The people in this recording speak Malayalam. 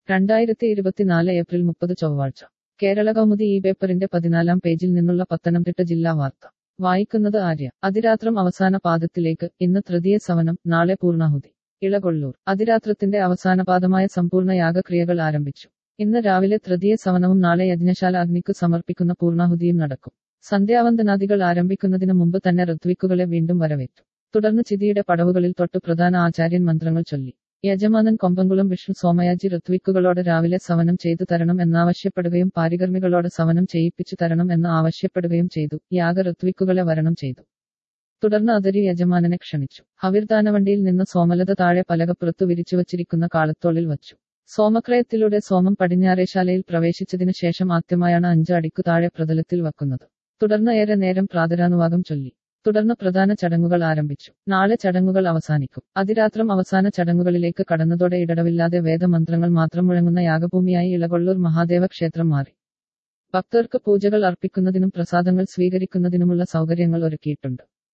രണ്ടായിരത്തി ഇരുപത്തിനാല് ഏപ്രിൽ മുപ്പത് ചൊവ്വാഴ്ച കേരള കൗമുദി ഈ പേപ്പറിന്റെ പതിനാലാം പേജിൽ നിന്നുള്ള പത്തനംതിട്ട ജില്ലാ വാർത്ത വായിക്കുന്നത് ആര്യ അതിരാത്രം അവസാന പാദത്തിലേക്ക് ഇന്ന് തൃതീയ സവനം നാളെ പൂർണ്ണാഹുതി ഇളകൊള്ളൂർ അതിരാത്രത്തിന്റെ അവസാന പാദമായ സമ്പൂർണ്ണ യാഗക്രിയകൾ ആരംഭിച്ചു ഇന്ന് രാവിലെ തൃതീയ സവനവും നാളെ യജ്ഞശാല അഗ്നിക്കു സമർപ്പിക്കുന്ന പൂർണ്ണാഹുതിയും നടക്കും സന്ധ്യാവന്തനാദികൾ ആരംഭിക്കുന്നതിന് മുമ്പ് തന്നെ ഋത്വിക്കുകളെ വീണ്ടും വരവേറ്റു തുടർന്ന് ചിതിയുടെ പടവുകളിൽ തൊട്ട് പ്രധാന ആചാര്യൻ മന്ത്രങ്ങൾ ചൊല്ലി യജമാനൻ കൊമ്പങ്കുളം വിഷ്ണു സോമയാജി ഋത്വിക്കുകളോട് രാവിലെ സവനം ചെയ്തു തരണം എന്നാവശ്യപ്പെടുകയും പാരികർമ്മികളോട് സവനം ചെയ്യിപ്പിച്ചു തരണം എന്ന് ആവശ്യപ്പെടുകയും ചെയ്തു യാഗ ഋത്വിക്കുകളെ വരണം ചെയ്തു തുടർന്ന് അതിരി യജമാനനെ ക്ഷണിച്ചു ഹവിർദാനവണ്ടിയിൽ നിന്ന് സോമലത താഴെ പലകപ്പുറത്തു വിരിച്ചുവച്ചിരിക്കുന്ന കാളത്തോളിൽ വച്ചു സോമക്രയത്തിലൂടെ സോമം പടിഞ്ഞാറേശാലയിൽ പ്രവേശിച്ചതിനു ശേഷം ആദ്യമായാണ് അഞ്ച് അടിക്കു താഴെ പ്രതലത്തിൽ വെക്കുന്നത് തുടർന്ന് ഏറെ നേരം പ്രാതരാനുവാദം ചൊല്ലി തുടർന്ന് പ്രധാന ചടങ്ങുകൾ ആരംഭിച്ചു നാളെ ചടങ്ങുകൾ അവസാനിക്കും അതിരാത്രം അവസാന ചടങ്ങുകളിലേക്ക് കടന്നതോടെ ഇടവില്ലാതെ വേദമന്ത്രങ്ങൾ മാത്രം മുഴങ്ങുന്ന യാഗഭൂമിയായി ഇളകൊള്ളൂർ മഹാദേവ ക്ഷേത്രം മാറി ഭക്തർക്ക് പൂജകൾ അർപ്പിക്കുന്നതിനും പ്രസാദങ്ങൾ സ്വീകരിക്കുന്നതിനുമുള്ള സൗകര്യങ്ങൾ ഒരുക്കിയിട്ടുണ്ട്